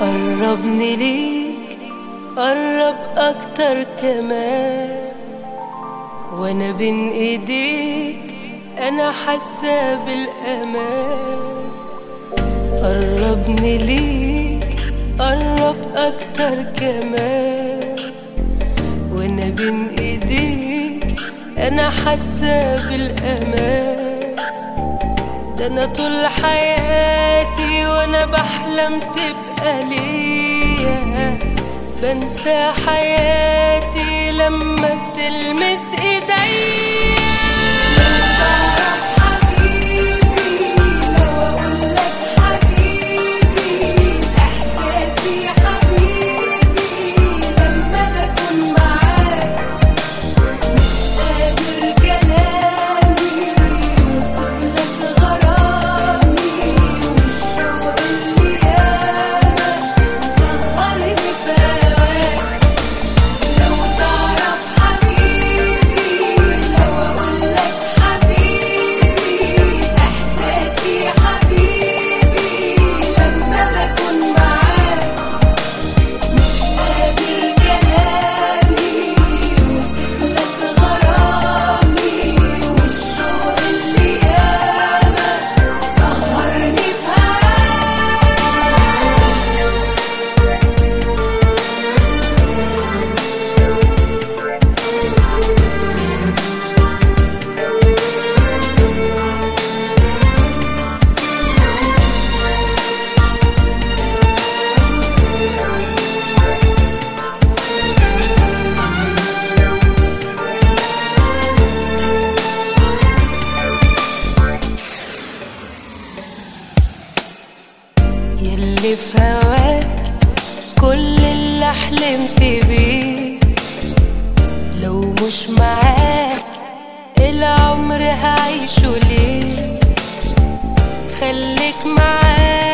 قربني ليك قرب اكتر كمان وانا بين ايديك انا حاسه بالامان قربني ليك قرب اكتر كمان وانا بين ايديك انا حاسه بالامان ده انا طول حياتي وانا بحلم تبقى ليا بنسى حياتي لما بتلمس ايديا حبيبي لو اقولك حبيبي احساسي حبيبي لما بكون معاك مش قادر كلامي يوصف لك غرامي والشوق اللي ياما سهرني في هواك لو تعرف حبيبي لو اقولك حبيبي احساسي حبيبي لما بكون معاك مش قادر كلامي يوصف لك غرامي والشوق اللي ياما سهرني في هواك يلي في هواك كل اللي حلمت بيه لو مش معاك العمر هعيشه ليه خليك معاك